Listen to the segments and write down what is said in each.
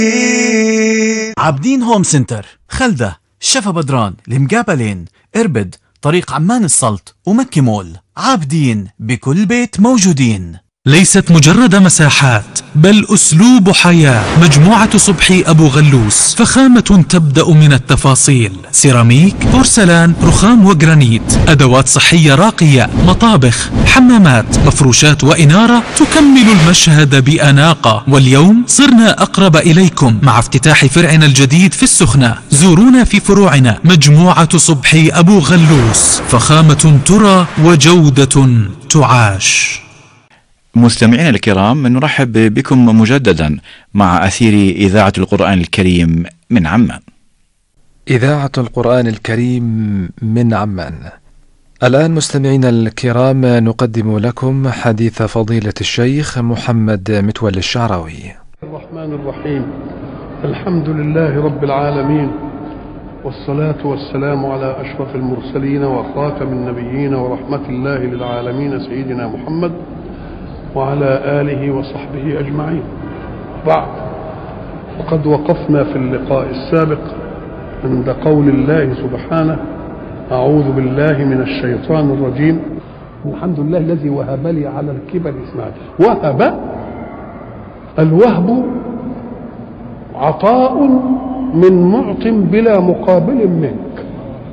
عابدين هوم سنتر خلدة شفا بدران المقابلين اربد طريق عمان السلط ومكة مول عابدين بكل بيت موجودين ليست مجرد مساحات بل أسلوب حياة مجموعة صبحي أبو غلوس فخامة تبدأ من التفاصيل سيراميك بورسلان رخام وجرانيت أدوات صحية راقية مطابخ حمامات مفروشات وإنارة تكمل المشهد بأناقة واليوم صرنا أقرب إليكم مع افتتاح فرعنا الجديد في السخنة زورونا في فروعنا مجموعة صبحي أبو غلوس فخامة ترى وجودة تعاش مستمعينا الكرام نرحب بكم مجددا مع أثير إذاعة القرآن الكريم من عمان إذاعة القرآن الكريم من عمان. الآن مستمعينا الكرام نقدم لكم حديث فضيلة الشيخ محمد متولي الشعراوي. الرحمن الرحيم الحمد لله رب العالمين والصلاة والسلام على أشرف المرسلين وخاتم النبيين ورحمة الله للعالمين سيدنا محمد وعلى آله وصحبه أجمعين بعد وقد وقفنا في اللقاء السابق عند قول الله سبحانه أعوذ بالله من الشيطان الرجيم الحمد لله الذي وهب لي على الكبر إسماعيل وهب الوهب عطاء من معط بلا مقابل منك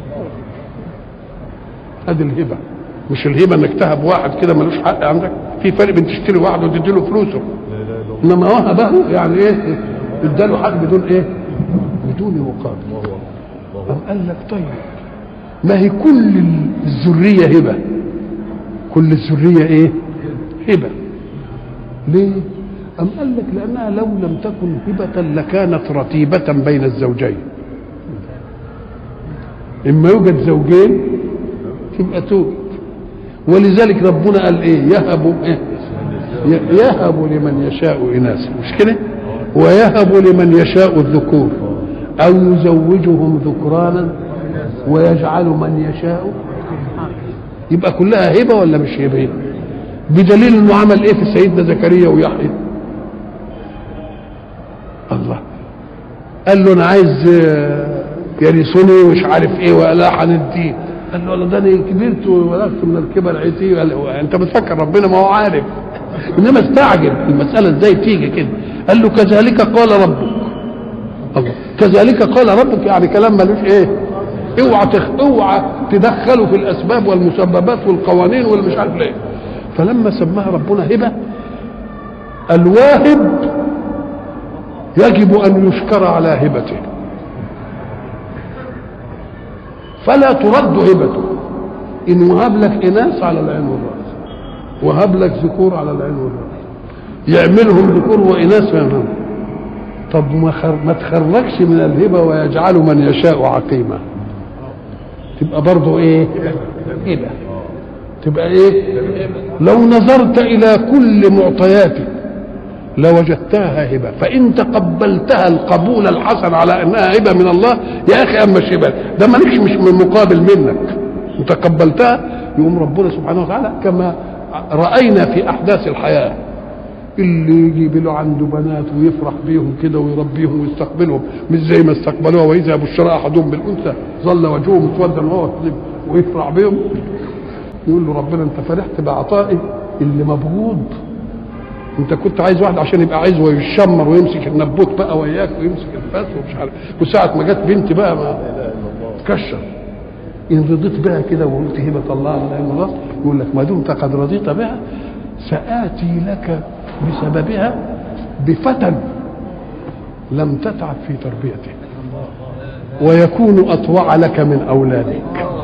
هذه الهبه مش الهبه انك تهب واحد كده ملوش حق عندك في فرق بين تشتري واحد وتدي له فلوسه انما وهبه يعني ايه اداله حق بدون ايه بدون مقابل أم قال لك طيب ما هي كل الذريه هبه كل الذريه ايه هبه ليه أم قال لك لأنها لو لم تكن هبة لكانت رتيبة بين الزوجين إما يوجد زوجين تبقى توجد ولذلك ربنا قال إيه يهب إيه يهب لمن يشاء إناثا مش كده ويهب لمن يشاء الذكور أو يزوجهم ذكرانا ويجعل من يشاء يبقى كلها هبة ولا مش هبة بدليل انه عمل ايه في سيدنا زكريا ويحيى الله قال له انا عايز يرثني ومش عارف ايه ولا هنديه قال له ده انا كبرت وبلغت من الكبر عتي قال له انت بتفكر ربنا ما هو عارف انما استعجل المساله ازاي تيجي كده قال له كذلك قال ربك الله كذلك قال ربك يعني كلام ملوش ايه اوعى تخ... اوعى تدخلوا في الاسباب والمسببات والقوانين والمش عارف ليه فلما سماها ربنا هبه الواهب يجب ان يشكر على هبته فلا ترد هبته ان وهب لك اناث على العين والراس وهب لك ذكور على العين والراس يعملهم ذكور واناث يعملهم طب ما, خر... ما تخرجش من الهبه ويجعل من يشاء عقيما تبقى برضه ايه هبه تبقى ايه لو نظرت الى كل معطياتك لوجدتها هبه فان تقبلتها القبول الحسن على انها هبه من الله يا اخي اما هبه ده مالكش مش من مقابل منك وتقبلتها يقوم ربنا سبحانه وتعالى كما راينا في احداث الحياه اللي يجيب له عنده بنات ويفرح بيهم كده ويربيهم ويستقبلهم مش زي ما استقبلوها واذا بشرى احدهم بالانثى ظل وجهه مسودا وهو ويفرح بيهم يقول له ربنا انت فرحت بعطائي اللي مبغوض انت كنت عايز واحد عشان يبقى عايز ويشمر ويمسك النبوت بقى وياك ويمسك الفاس ومش عارف وساعة ما جت بنتي بقى ما تكشر ان رضيت بها كده وقلت هبة الله على الله يقول لك ما دمت قد رضيت بها سآتي لك بسببها بفتى لم تتعب في تربيته ويكون أطوع لك من أولادك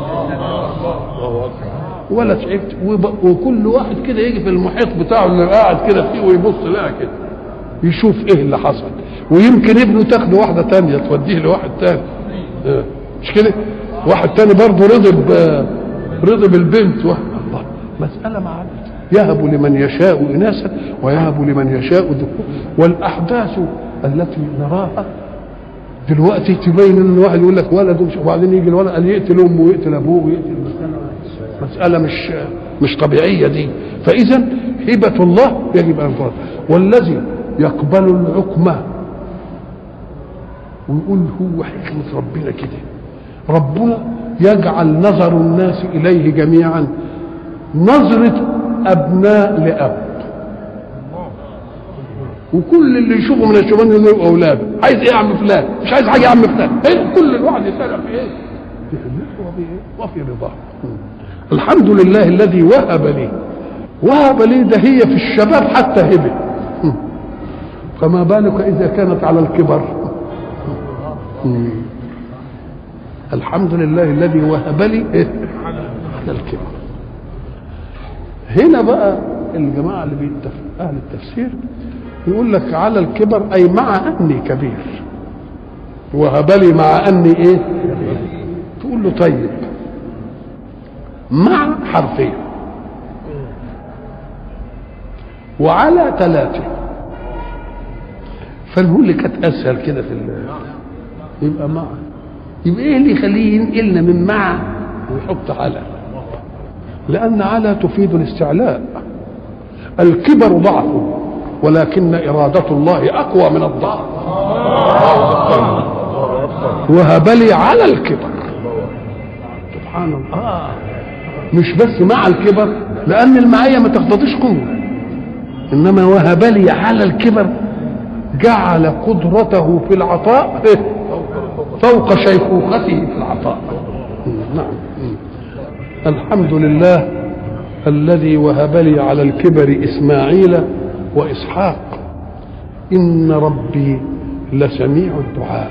ولا تعبت وكل واحد كده يجي في المحيط بتاعه اللي قاعد كده فيه ويبص لها كده يشوف ايه اللي حصل ويمكن ابنه تاخده واحده تانية توديه لواحد تاني مش كده واحد تاني برضه رضي رضي بالبنت الله مسألة معانا يهب لمن يشاء إناثا ويهب لمن يشاء ذكور والأحداث التي نراها دلوقتي تبين ان الواحد يقول لك ولد وبعدين يجي الولد قال يقتل امه ويقتل ابوه ويقتل مسألة مش مش طبيعية دي فإذا هبة الله يجب أن ترد والذي يقبل العقمة ويقول هو حكمة ربنا كده ربنا يجعل نظر الناس إليه جميعا نظرة أبناء لأب وكل اللي يشوفه من الشبان يقول أولاده عايز إيه يا عم فلان مش عايز حاجة يا عم فلان إيه كل الواحد يسأل في إيه في خدمته وفي إيه وفي رضاه الحمد لله الذي وهب لي وهب لي ده هي في الشباب حتى هبه فما بالك إذا كانت على الكبر الحمد لله الذي وهب لي إيه؟ على الكبر هنا بقى الجماعة اللي بيتفق أهل التفسير يقول لك على الكبر أي مع أني كبير وهب لي مع أني إيه تقول له طيب مع حرفين وعلى ثلاثة فنقول اللي كانت أسهل كده في ال- يبقى مع يبقى إيه اللي يخليه ينقلنا من مع ويحط على لأن على تفيد الاستعلاء الكبر ضعف ولكن إرادة الله أقوى من الضعف وهب لي على الكبر سبحان الله آه. مش بس مع الكبر لأن المعية ما تقتضيش قوة إنما وهب لي على الكبر جعل قدرته في العطاء فوق شيخوخته في العطاء نعم الحمد لله الذي وهب لي على الكبر إسماعيل وإسحاق إن ربي لسميع الدعاء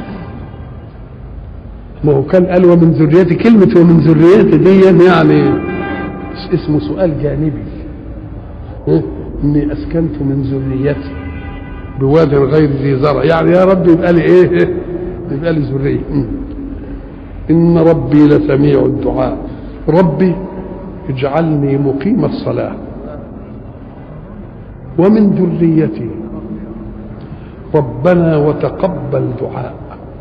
ما هو كان قال ومن ذريتي كلمة ومن ذريتي دي يعني اسمه سؤال جانبي إيه؟ إني أسكنت من ذريتي بواد غير ذي زرع يعني يا رب يبقى لي إيه يبقى لي ذرية م. إن ربي لسميع الدعاء ربي اجعلني مقيم الصلاة ومن ذريتي ربنا وتقبل دعاء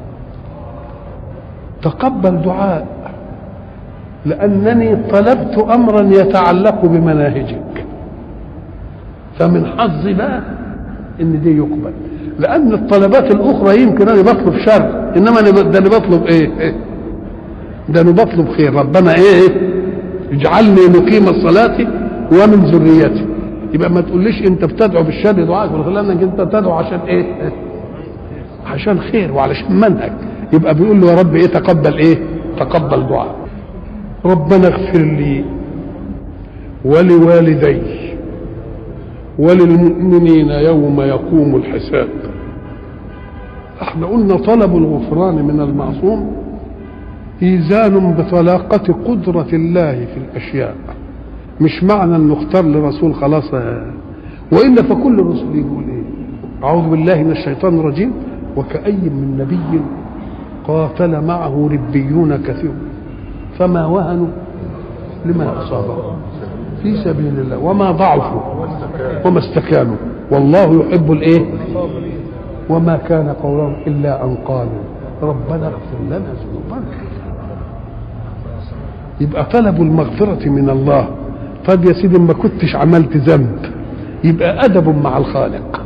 تقبل دعاء لأنني طلبت أمرا يتعلق بمناهجك فمن حظي بقى إن دي يقبل لأن الطلبات الأخرى يمكن أنا بطلب شر إنما أنا ب- ده أنا بطلب إيه؟ ده أنا بطلب خير ربنا إيه؟ اجعلني مقيم الصلاة ومن ذريتي يبقى ما تقوليش أنت بتدعو بالشر دعائك ولا لأنك أنت بتدعو عشان إيه؟ عشان خير وعلشان منهج يبقى بيقول له يا رب ايه تقبل ايه تقبل دعاء ربنا اغفر لي ولوالدي وللمؤمنين يوم يقوم الحساب احنا قلنا طلب الغفران من المعصوم ايزان بطلاقة قدرة الله في الاشياء مش معنى انه اختار لرسول خلاص آه. والا فكل الرسل يقول ايه اعوذ بالله من الشيطان الرجيم وكأي من نبي قاتل معه ربيون كثير فما وهنوا لما أصابهم في سبيل الله وما ضعفوا وما استكانوا والله يحب الايه وما كان قولهم الا ان قالوا ربنا اغفر لنا ذنوبنا يبقى طلبوا المغفرة من الله طب يا سيدي ما كنتش عملت ذنب يبقى أدب مع الخالق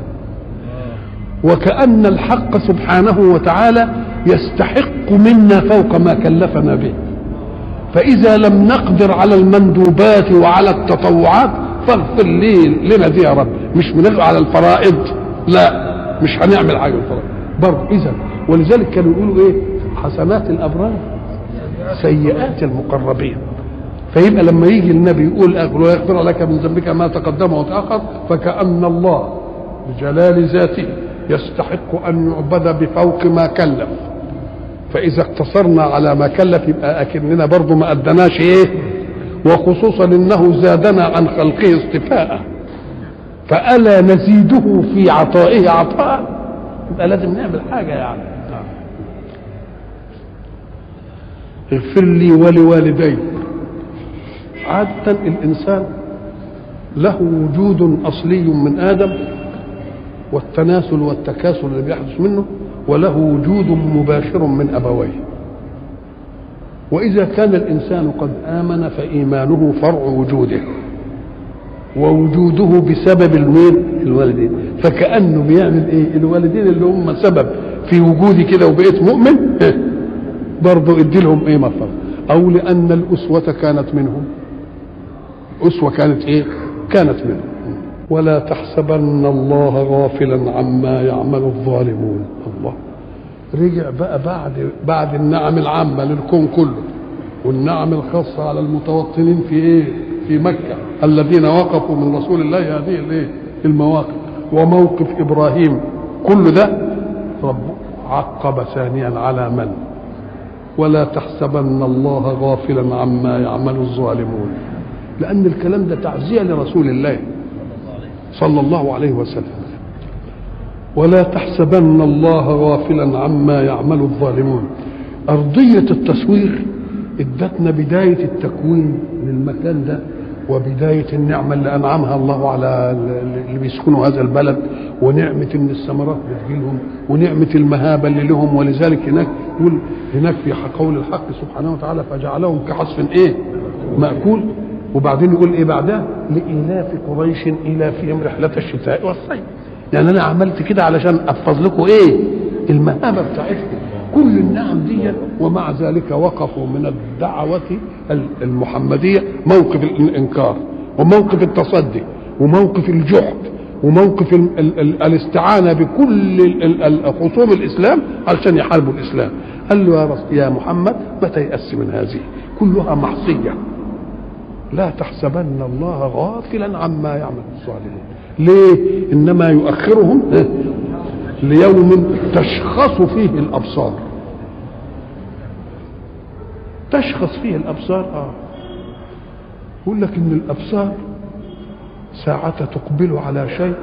وكأن الحق سبحانه وتعالى يستحق منا فوق ما كلفنا به فإذا لم نقدر على المندوبات وعلى التطوعات فاغفر لي لنا دي يا رب مش بنغفر على الفرائض لا مش هنعمل حاجة الفرائض برضه إذا ولذلك كانوا يقولوا إيه حسنات الأبرار سيئات المقربين فيبقى لما يجي النبي يقول ويغفر لك من ذنبك ما تقدم وتأخر فكأن الله بجلال ذاته يستحق أن يعبد بفوق ما كلف فإذا اقتصرنا على ما كلف يبقى أكننا برضه ما أدناش إيه وخصوصا إنه زادنا عن خلقه اصطفاء فألا نزيده في عطائه عطاء يبقى لازم نعمل حاجة يعني اغفر لي ولوالدي عادة الإنسان له وجود أصلي من آدم والتناسل والتكاسل اللي بيحدث منه وله وجود مباشر من أبويه وإذا كان الإنسان قد آمن فإيمانه فرع وجوده ووجوده بسبب المين الوالدين فكأنه بيعمل إيه الوالدين اللي هم سبب في وجودي كده وبقيت مؤمن برضه ادي لهم ايه مفر او لان الاسوه كانت منهم اسوه كانت ايه كانت منهم ولا تحسبن الله غافلا عما يعمل الظالمون الله رجع بقى بعد بعد النعم العامه للكون كله والنعم الخاصه على المتوطنين في ايه في مكه الذين وقفوا من رسول الله هذه الايه المواقف وموقف ابراهيم كل ده رب عقب ثانيا على من ولا تحسبن الله غافلا عما يعمل الظالمون لان الكلام ده تعزيه لرسول الله صلى الله عليه وسلم ولا تحسبن الله غافلا عما يعمل الظالمون ارضيه التصوير ادتنا بدايه التكوين للمكان ده وبداية النعمة اللي أنعمها الله على اللي بيسكنوا هذا البلد ونعمة إن الثمرات بتجيلهم ونعمة المهابة اللي لهم ولذلك هناك يقول هناك في قول الحق سبحانه وتعالى فجعلهم كعصف إيه؟ مأكول وبعدين يقول إيه بعدها؟ لإيلاف قريش إيلافهم رحلة الشتاء والصيف يعني أنا عملت كده علشان أحفظ لكم إيه؟ المهابة بتاعتكم كل النعم دي ومع ذلك وقفوا من الدعوة المحمدية موقف الإنكار وموقف التصدي وموقف الجحد وموقف ال ال ال الاستعانة بكل ال ال خصوم الإسلام علشان يحاربوا الإسلام قال له يا, رس يا محمد ما تيأس من هذه كلها محصية لا تحسبن الله غافلا عما يعمل الظالمون ليه إنما يؤخرهم ليوم تشخص فيه الابصار تشخص فيه الابصار اه يقول لك ان الابصار ساعة تقبل على شيء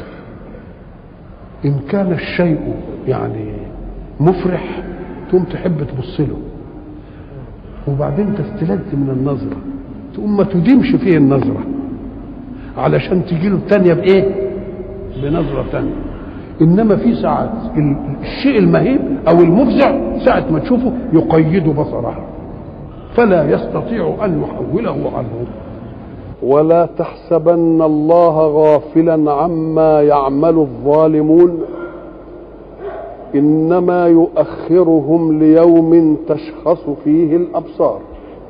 ان كان الشيء يعني مفرح تقوم تحب تبص له وبعدين تستلذ من النظرة تقوم ما تديمش فيه النظرة علشان تجي له الثانية بإيه؟ بنظرة ثانية انما في ساعات الشيء المهيب او المفزع ساعه ما تشوفه يقيد بصرها فلا يستطيع ان يحوله عنه ولا تحسبن الله غافلا عما يعمل الظالمون انما يؤخرهم ليوم تشخص فيه الابصار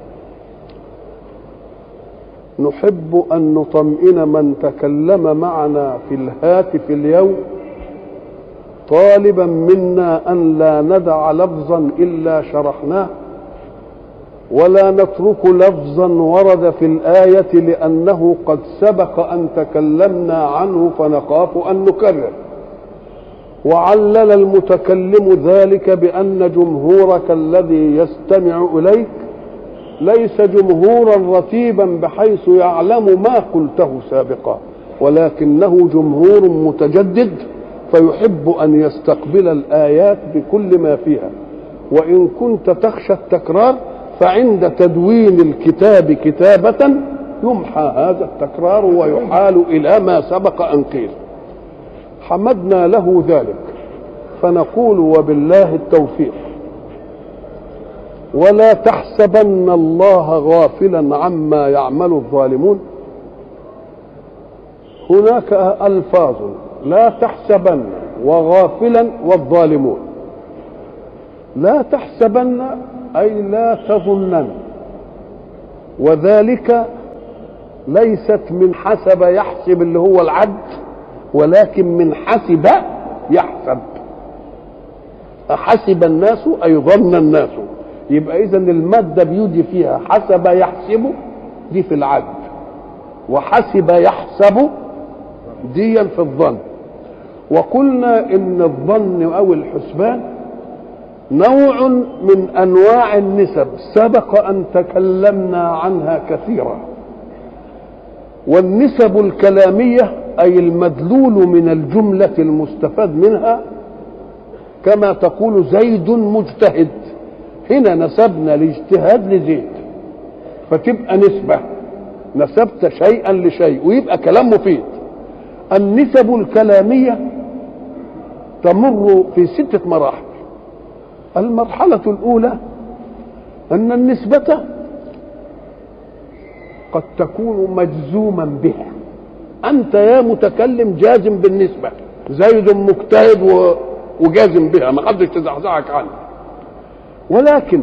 نحب ان نطمئن من تكلم معنا في الهاتف اليوم طالبا منا ان لا ندع لفظا الا شرحناه ولا نترك لفظا ورد في الايه لانه قد سبق ان تكلمنا عنه فنخاف ان نكرر وعلل المتكلم ذلك بان جمهورك الذي يستمع اليك ليس جمهورا رتيبا بحيث يعلم ما قلته سابقا ولكنه جمهور متجدد فيحب ان يستقبل الايات بكل ما فيها وان كنت تخشى التكرار فعند تدوين الكتاب كتابه يمحى هذا التكرار ويحال الى ما سبق ان قيل حمدنا له ذلك فنقول وبالله التوفيق ولا تحسبن الله غافلا عما يعمل الظالمون هناك الفاظ لا تحسبن وغافلا والظالمون لا تحسبن اي لا تظنن وذلك ليست من حسب يحسب اللي هو العد ولكن من حسب يحسب أحسب الناس أي ظن الناس يبقى إذا المادة بيجي فيها حسب يحسب دي في العد وحسب يحسب ديا في الظن وقلنا ان الظن او الحسبان نوع من انواع النسب سبق ان تكلمنا عنها كثيرا والنسب الكلاميه اي المدلول من الجمله المستفاد منها كما تقول زيد مجتهد هنا نسبنا الاجتهاد لزيد فتبقى نسبه نسبت شيئا لشيء ويبقى كلام مفيد النسب الكلاميه تمر في ستة مراحل المرحلة الأولى أن النسبة قد تكون مجزوما بها أنت يا متكلم جازم بالنسبة زيد مجتهد و... وجازم بها ما حدش تزعزعك عنها ولكن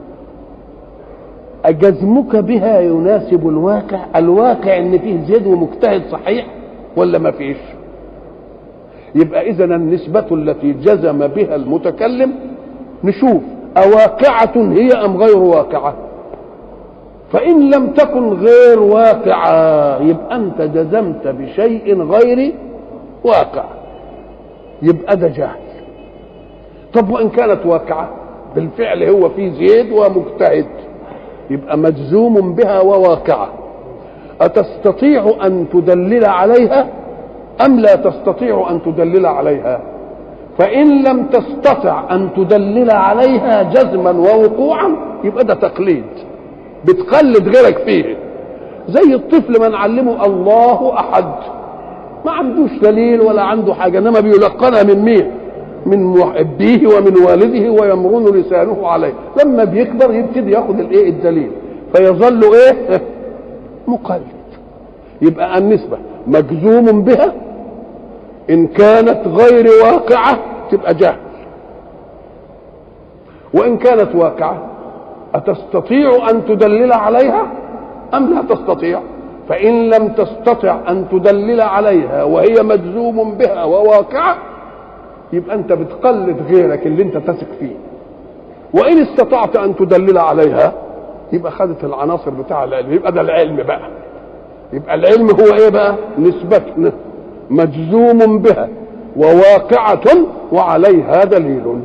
أجزمك بها يناسب الواقع الواقع ان فيه زيد ومجتهد صحيح ولا ما فيش يبقى اذا النسبة التي جزم بها المتكلم نشوف أواقعة هي أم غير واقعة فإن لم تكن غير واقعة يبقى أنت جزمت بشيء غير واقع يبقى ده جهل طب وإن كانت واقعة بالفعل هو في زيد ومجتهد يبقى مجزوم بها وواقعة أتستطيع أن تدلل عليها أم لا تستطيع أن تدلل عليها فإن لم تستطع أن تدلل عليها جزما ووقوعا يبقى ده تقليد بتقلد غيرك فيه زي الطفل ما نعلمه الله أحد ما عندوش دليل ولا عنده حاجة إنما بيلقنها من مين من محبيه ومن والده ويمرن لسانه عليه لما بيكبر يبتدي ياخد الايه الدليل فيظل ايه مقلد يبقى النسبة مجزوم بها إن كانت غير واقعة تبقى جهل وإن كانت واقعة أتستطيع أن تدلل عليها أم لا تستطيع فإن لم تستطع أن تدلل عليها وهي مجزوم بها وواقعة يبقى أنت بتقلد غيرك اللي أنت تثق فيه وإن استطعت أن تدلل عليها يبقى خدت العناصر بتاع العلم يبقى ده العلم بقى يبقى العلم هو ايه بقى نسبة مجزوم بها وواقعة وعليها دليل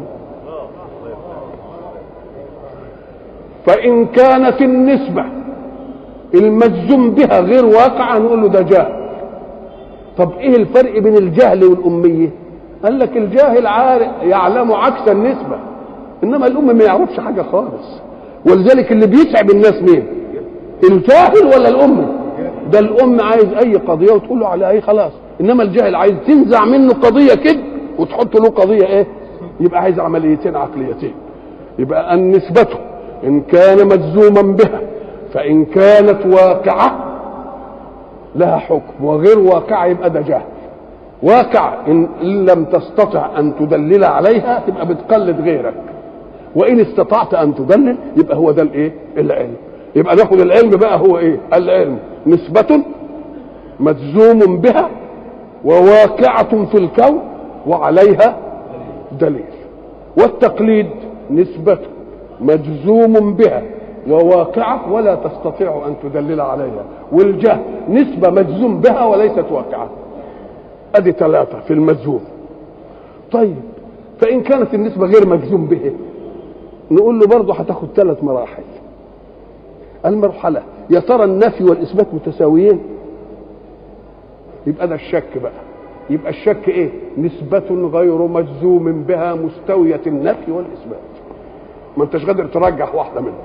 فإن كانت النسبة المجزوم بها غير واقعة نقول له ده جهل طب ايه الفرق بين الجهل والأمية قال لك الجاهل عارف يعلم عكس النسبة إنما الأم ما يعرفش حاجة خالص ولذلك اللي بيتعب الناس مين الجاهل ولا الأم ده الأم عايز أي قضية وتقول له على أي خلاص إنما الجاهل عايز تنزع منه قضية كده وتحط له قضية إيه يبقى عايز عمليتين عقليتين يبقى النسبة إن كان مجزوما بها فإن كانت واقعة لها حكم وغير واقعة يبقى ده جهل واقع إن لم تستطع أن تدلل عليها تبقى بتقلد غيرك وإن استطعت أن تدلل يبقى هو ده الإيه العلم يبقى ناخد العلم بقى هو إيه العلم نسبة مجزوم بها وواقعة في الكون وعليها دليل والتقليد نسبة مجزوم بها وواقعة ولا تستطيع أن تدلل عليها والجهل نسبة مجزوم بها وليست واقعة ادي ثلاثة في المجزوم طيب فإن كانت النسبة غير مجزوم به نقول له برضه هتاخد ثلاث مراحل المرحلة يا ترى النفي والإثبات متساويين يبقى ده الشك بقى يبقى الشك ايه نسبة غير مجزوم بها مستوية النفي والإثبات ما انتش قادر ترجح واحدة منهم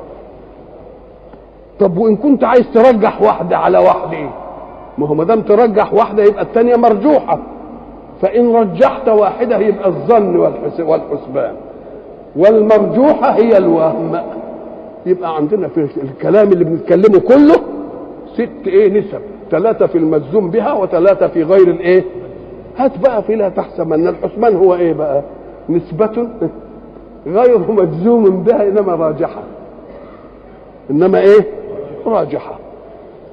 طب وإن كنت عايز ترجح واحدة على واحدة ايه ما هو ما دام ترجح واحده يبقى الثانيه مرجوحه فان رجحت واحده يبقى الظن والحسبان والمرجوحه هي الوهم يبقى عندنا في الكلام اللي بنتكلمه كله ست ايه نسب ثلاثه في المجزوم بها وثلاثه في غير الايه هات بقى في لا تحسبن الحسبان هو ايه بقى نسبة غير مجزوم بها انما راجحة انما ايه راجحة